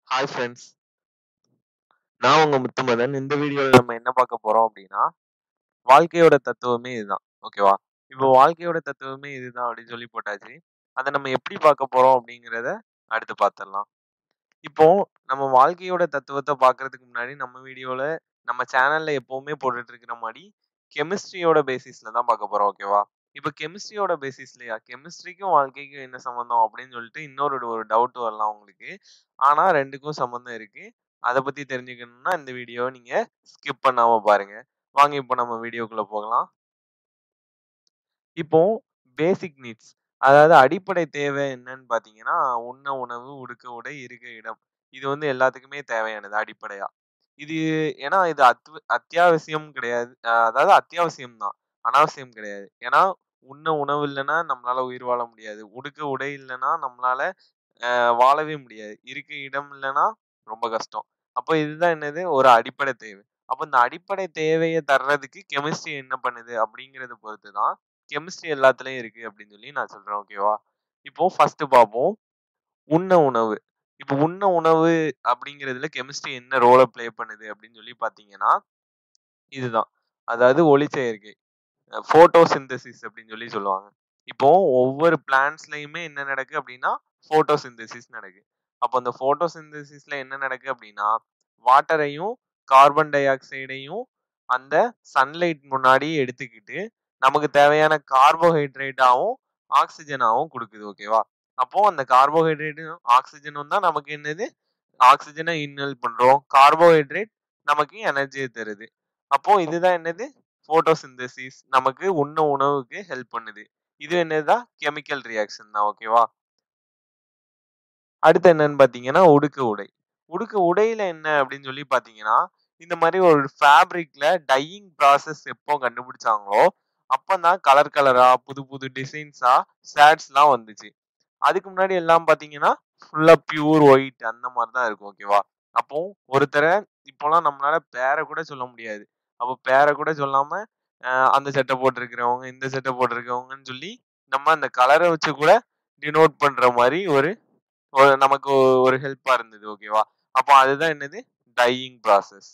hi friends நான் உங்க முத்துமதன் இந்த வீடியோல நம்ம என்ன பார்க்க போறோம் அப்படின்னா வாழ்க்கையோட தத்துவமே இதுதான் ஓகேவா இப்போ வாழ்க்கையோட தத்துவமே இதுதான் அப்படின்னு சொல்லி போட்டாச்சு அதை நம்ம எப்படி பார்க்க போறோம் அப்படிங்கிறத அடுத்து பார்த்துடலாம் இப்போ நம்ம வாழ்க்கையோட தத்துவத்தை பார்க்கறதுக்கு முன்னாடி நம்ம வீடியோல நம்ம சேனல்ல எப்பவுமே போட்டுட்டு இருக்கிற மாதிரி கெமிஸ்ட்ரியோட பேசிஸ்ல தான் பார்க்க போறோம் ஓகேவா இப்போ கெமிஸ்ட்ரியோட பேசிஸ்லயா கெமிஸ்ட்ரிக்கும் வாழ்க்கைக்கும் என்ன சம்மந்தம் அப்படின்னு சொல்லிட்டு இன்னொரு ஒரு டவுட் வரலாம் உங்களுக்கு ஆனா ரெண்டுக்கும் சம்மந்தம் இருக்கு அதை பத்தி தெரிஞ்சுக்கணும்னா இந்த வீடியோ நீங்க ஸ்கிப் பண்ணாம பாருங்க வாங்க இப்போ நம்ம வீடியோக்குள்ள போகலாம் இப்போ பேசிக் நீட்ஸ் அதாவது அடிப்படை தேவை என்னன்னு பாத்தீங்கன்னா உண்ண உணவு உடுக்க உடை இருக்க இடம் இது வந்து எல்லாத்துக்குமே தேவையானது அடிப்படையா இது ஏன்னா இது அத்வ அத்தியாவசியம் கிடையாது அஹ் அதாவது அத்தியாவசியம் தான் அனாவசியம் கிடையாது ஏன்னா உண்ண உணவு இல்லைன்னா நம்மளால உயிர் வாழ முடியாது உடுக்க உடை இல்லைன்னா நம்மளால அஹ் வாழவே முடியாது இருக்க இடம் இல்லைன்னா ரொம்ப கஷ்டம் அப்போ இதுதான் என்னது ஒரு அடிப்படை தேவை அப்போ இந்த அடிப்படை தேவையை தர்றதுக்கு கெமிஸ்ட்ரி என்ன பண்ணுது அப்படிங்கறத பொறுத்து தான் கெமிஸ்ட்ரி எல்லாத்துலயும் இருக்கு அப்படின்னு சொல்லி நான் சொல்றேன் ஓகேவா இப்போ ஃபர்ஸ்ட் பார்ப்போம் உண்ண உணவு இப்போ உண்ண உணவு அப்படிங்கிறதுல கெமிஸ்ட்ரி என்ன ரோலை ப்ளே பண்ணுது அப்படின்னு சொல்லி பாத்தீங்கன்னா இதுதான் அதாவது ஒளிச்சேர்க்கை போட்டோசிந்தசிஸ் அப்படின்னு சொல்லி சொல்லுவாங்க இப்போ ஒவ்வொரு பிளான்ட்ஸ்லயுமே என்ன நடக்கு அப்படின்னா போட்டோசிந்தசிஸ் நடக்கு அப்போ அந்த போட்டோசிந்தசிஸ்ல என்ன நடக்கு அப்படின்னா வாட்டரையும் கார்பன் டை ஆக்சைடையும் அந்த சன்லைட் முன்னாடி எடுத்துக்கிட்டு நமக்கு தேவையான கார்போஹைட்ரேட்டாவும் ஆக்சிஜனாவும் கொடுக்குது ஓகேவா அப்போ அந்த கார்போஹைட்ரேட்டும் ஆக்சிஜனும் தான் நமக்கு என்னது ஆக்சிஜனை இன்னல் பண்றோம் கார்போஹைட்ரேட் நமக்கு எனர்ஜியை தருது அப்போ இதுதான் என்னது போட்டோசிந்தசிஸ் நமக்கு உண்ண உணவுக்கு ஹெல்ப் பண்ணுது இது என்னதுதான் கெமிக்கல் ரியாக்ஷன் தான் ஓகேவா அடுத்து என்னன்னு பாத்தீங்கன்னா உடுக்க உடை உடுக்க உடையில என்ன அப்படின்னு சொல்லி பாத்தீங்கன்னா இந்த மாதிரி ஒரு ஃபேப்ரிக்ல டையிங் ப்ராசஸ் எப்போ கண்டுபிடிச்சாங்களோ அப்பதான் கலர் கலரா புது புது டிசைன்ஸா ஷேட்ஸ்லாம் வந்துச்சு அதுக்கு முன்னாடி எல்லாம் பாத்தீங்கன்னா ஃபுல்லா பியூர் ஒயிட் அந்த மாதிரி தான் இருக்கும் ஓகேவா அப்போ ஒருத்தரை இப்போலாம் நம்மளால பேரை கூட சொல்ல முடியாது அப்போ பேரை கூட சொல்லாம அஹ் அந்த சட்டை போட்டிருக்கிறவங்க இந்த சட்டை போட்டிருக்கவங்கன்னு சொல்லி நம்ம அந்த கலரை வச்சு கூட டினோட் பண்ற மாதிரி ஒரு ஒரு நமக்கு ஒ- ஒரு ஹெல்ப்பா இருந்தது ஓகேவா அப்போ அதுதான் என்னது டையிங் ப்ராசஸ்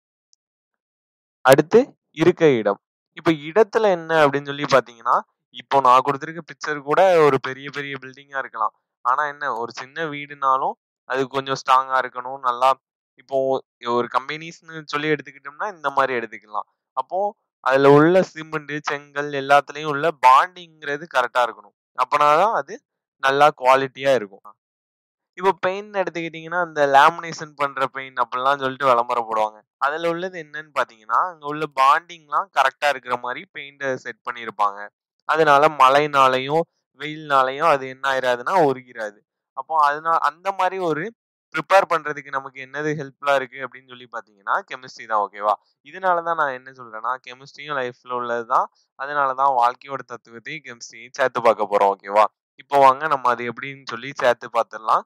அடுத்து இருக்க இடம் இப்போ இடத்துல என்ன அப்படின்னு சொல்லி பாத்தீங்கன்னா இப்போ நான் கொடுத்திருக்க பிக்சர் கூட ஒரு பெரிய பெரிய பில்டிங்கா இருக்கலாம் ஆனா என்ன ஒரு சின்ன வீடுனாலும் அது கொஞ்சம் ஸ்ட்ராங்கா இருக்கணும் நல்லா இப்போ ஒரு கம்பெனிஸ்னு சொல்லி எடுத்துக்கிட்டோம்னா இந்த மாதிரி எடுத்துக்கலாம் அப்போ அதுல உள்ள சிமெண்ட் செங்கல் எல்லாத்துலயும் உள்ள பாண்டிங்கிறது கரெக்டா இருக்கணும் அப்பனாதான் அது நல்லா குவாலிட்டியா இருக்கும் இப்போ பெயிண்ட் எடுத்துக்கிட்டீங்கன்னா அந்த லேமினேஷன் பண்ற பெயிண்ட் அப்படிலாம் சொல்லிட்டு விளம்பரம் போடுவாங்க அதுல உள்ளது என்னன்னு பாத்தீங்கன்னா அங்க உள்ள பாண்டிங்லாம் கரெக்டா இருக்கிற மாதிரி பெயிண்ட செட் பண்ணியிருப்பாங்க அதனால மழைனாலையும் வெயில்னாலையும் அது என்ன ஆயிராதுன்னா உருகிராது அப்போ அதனால அந்த மாதிரி ஒரு ப்ரிப்பேர் பண்றதுக்கு நமக்கு என்னது ஹெல்ப்ஃபுல்லா இருக்கு அப்படின்னு சொல்லி பாத்தீங்கன்னா கெமிஸ்ட்ரி தான் ஓகேவா இதனால தான் நான் என்ன சொல்றேன்னா கெமிஸ்ட்ரியும் லைஃப்ல உள்ளதுதான் அதனால தான் வாழ்க்கையோட தத்துவத்தையும் கெமிஸ்ட்ரியும் சேர்த்து பார்க்க போறோம் ஓகேவா இப்போ வாங்க நம்ம அது எப்படின்னு சொல்லி சேர்த்து பார்த்துடலாம்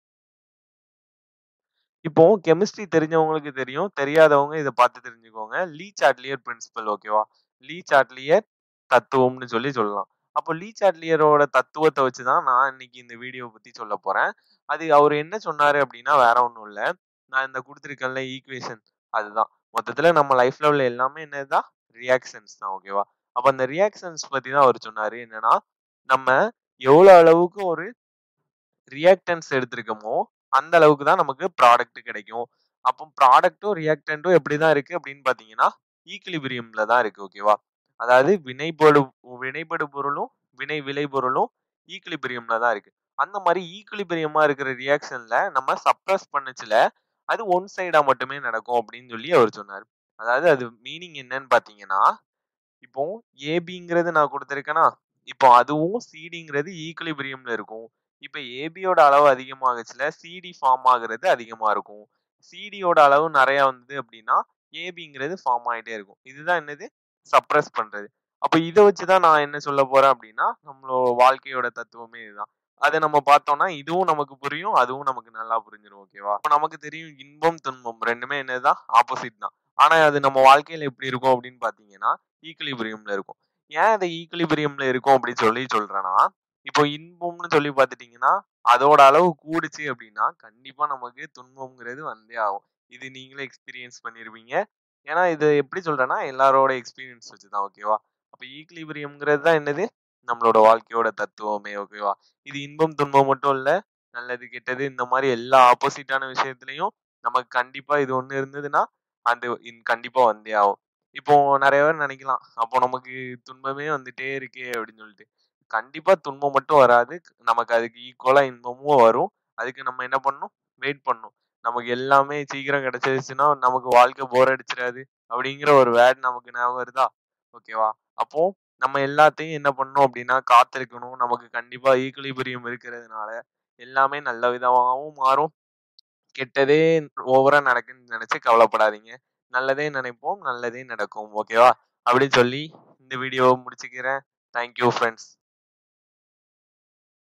இப்போ கெமிஸ்ட்ரி தெரிஞ்சவங்களுக்கு தெரியும் தெரியாதவங்க இதை பார்த்து தெரிஞ்சுக்கோங்க லீ சாட்லியர் பிரின்சிபல் ஓகேவா லீ சாட்லியர் தத்துவம்னு சொல்லி சொல்லலாம் அப்போ லீ சாட்லியரோட தத்துவத்தை வச்சு தான் நான் இன்னைக்கு இந்த வீடியோ பத்தி சொல்ல போறேன் அது அவர் என்ன சொன்னாரு அப்படின்னா வேற ஒன்றும் இல்லை நான் இந்த கொடுத்துருக்கேன்ல ஈக்குவேஷன் அதுதான் மொத்தத்துல நம்ம லைஃப்ல உள்ள எல்லாமே என்னதுதான் ரியாக்ஷன்ஸ் தான் ஓகேவா அப்ப அந்த ரியாக்ஷன்ஸ் பத்தி தான் அவர் சொன்னாரு என்னன்னா நம்ம எவ்வளவு அளவுக்கு ஒரு ரியாக்டன்ஸ் எடுத்திருக்கோமோ அந்த அளவுக்கு தான் நமக்கு ப்ராடக்ட் கிடைக்கும் அப்போ ப்ராடக்ட்டும் ரியாக்டன்ட்டும் எப்படி தான் இருக்கு அப்படின்னு பாத்தீங்கன்னா ஈக்குலிபிரியம்ல தான் இருக்கு ஓகேவா அதாவது வினைபடு வினைபடு பொருளும் வினை விளை பொருளும் ஈக்குலிபிரியம்ல தான் இருக்கு அந்த மாதிரி ஈக்குலிபிரியமா இருக்கிற ரியாக்ஷன்ல நம்ம சப்ரஸ் பண்ணுச்சுல அது ஒன் சைடா மட்டுமே நடக்கும் அப்படின்னு சொல்லி அவர் சொன்னார் அதாவது அது மீனிங் என்னன்னு பாத்தீங்கன்னா இப்போ ஏபிங்கிறது நான் கொடுத்துருக்கேனா இப்போ அதுவும் சிடிங்கிறது ஈக்குலிபிரியம்ல இருக்கும் இப்போ ஏபியோட அளவு அதிகமாகுச்சுல சிடி ஃபார்ம் ஆகுறது அதிகமா இருக்கும் சிடியோட அளவு நிறைய வந்தது அப்படின்னா ஏபிங்கிறது ஃபார்ம் ஆயிட்டே இருக்கும் இதுதான் என்னது சப்ரஸ் பண்றது அப்போ இதை வச்சுதான் நான் என்ன சொல்ல போறேன் அப்படின்னா நம்மளோட வாழ்க்கையோட தத்துவமே இதுதான் அதை நம்ம பார்த்தோம்னா இதுவும் நமக்கு புரியும் அதுவும் நமக்கு நல்லா புரிஞ்சிடும் ஓகேவா அப்போ நமக்கு தெரியும் இன்பம் துன்பம் ரெண்டுமே என்னதுதான் ஆப்போசிட் தான் ஆனா அது நம்ம வாழ்க்கையில எப்படி இருக்கும் அப்படின்னு பாத்தீங்கன்னா ஈக்குலிபிரியம்ல இருக்கும் ஏன் அதை ஈக்குலிபிரியம்ல இருக்கும் அப்படின்னு சொல்லி சொல்றேன்னா இப்போ இன்பம்னு சொல்லி பார்த்துட்டீங்கன்னா அதோட அளவு கூடுச்சு அப்படின்னா கண்டிப்பா நமக்கு துன்பம்ங்கிறது வந்தே ஆகும் இது நீங்களே எக்ஸ்பீரியன்ஸ் பண்ணிருப்பீங்க ஏன்னா இது எப்படி சொல்றேன்னா எல்லாரோட எக்ஸ்பீரியன்ஸ் வச்சுதான் ஓகேவா அப்ப ஈக்லிபிரியம்ங்கிறது தான் என்னது நம்மளோட வாழ்க்கையோட தத்துவமே ஓகேவா இது இன்பம் துன்பம் மட்டும் இல்ல நல்லது கெட்டது இந்த மாதிரி எல்லா ஆப்போசிட்டான விஷயத்துலயும் நமக்கு கண்டிப்பா இது ஒண்ணு இருந்ததுன்னா அந்த இன் கண்டிப்பா வந்தே ஆகும் இப்போ நிறைய பேர் நினைக்கலாம் அப்போ நமக்கு துன்பமே வந்துட்டே இருக்கே அப்படின்னு சொல்லிட்டு கண்டிப்பா துன்பம் மட்டும் வராது நமக்கு அதுக்கு ஈக்குவலா இன்பமும் வரும் அதுக்கு நம்ம என்ன பண்ணணும் வெயிட் பண்ணணும் நமக்கு எல்லாமே சீக்கிரம் கிடைச்சிருச்சுன்னா நமக்கு வாழ்க்கை போர் அடிச்சிடாது அப்படிங்கிற ஒரு வேர்ட் நமக்கு ஞாபகம் வருதா ஓகேவா அப்போ நம்ம எல்லாத்தையும் என்ன பண்ணணும் அப்படின்னா காத்திருக்கணும் நமக்கு கண்டிப்பா ஈக்குலிபிரியம் இருக்கிறதுனால எல்லாமே நல்ல விதமாகவும் மாறும் கெட்டதே ஓவரா நடக்குன்னு நினைச்சு கவலைப்படாதீங்க நல்லதே நினைப்போம் நல்லதே நடக்கும் ஓகேவா அப்படின்னு சொல்லி இந்த வீடியோவை முடிச்சுக்கிறேன் தேங்க்யூ ஃப்ரெண்ட்ஸ்